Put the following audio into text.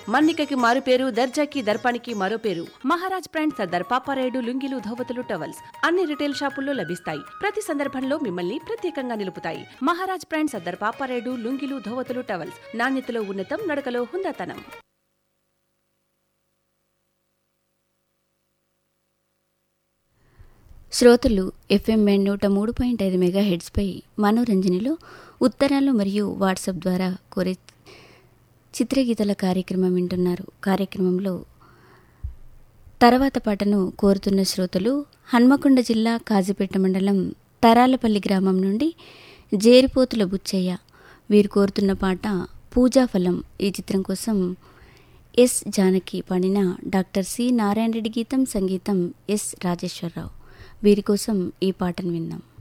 మన్నికకి మారు పేరు దర్జాకి దర్పానికి మరో పేరు మహారాజ్ బ్రాండ్ సర్దార్ పాపారాయుడు లుంగిలు ధోవతులు టవల్స్ అన్ని రిటైల్ షాపుల్లో లభిస్తాయి ప్రతి సందర్భంలో మిమ్మల్ని ప్రత్యేకంగా నిలుపుతాయి మహారాజ్ బ్రాండ్ సర్దార్ పాపారాయుడు లుంగిలు ధోవతులు టవల్స్ నాణ్యతలో ఉన్నతం నడకలో హుందాతనం శ్రోతలు ఎఫ్ఎం బ్యాండ్ నూట మూడు పాయింట్ ఐదు మెగా హెడ్స్పై మనోరంజనిలో ఉత్తరాలు మరియు వాట్సాప్ ద్వారా కోరే చిత్రగీతల కార్యక్రమం వింటున్నారు కార్యక్రమంలో తర్వాత పాటను కోరుతున్న శ్రోతలు హన్మకొండ జిల్లా కాజీపేట మండలం తరాలపల్లి గ్రామం నుండి జేరిపోతుల బుచ్చయ్య వీరు కోరుతున్న పాట పూజాఫలం ఈ చిత్రం కోసం ఎస్ జానకి పాడిన డాక్టర్ సి నారాయణ రెడ్డి గీతం సంగీతం ఎస్ రాజేశ్వరరావు వీరి కోసం ఈ పాటను విందాం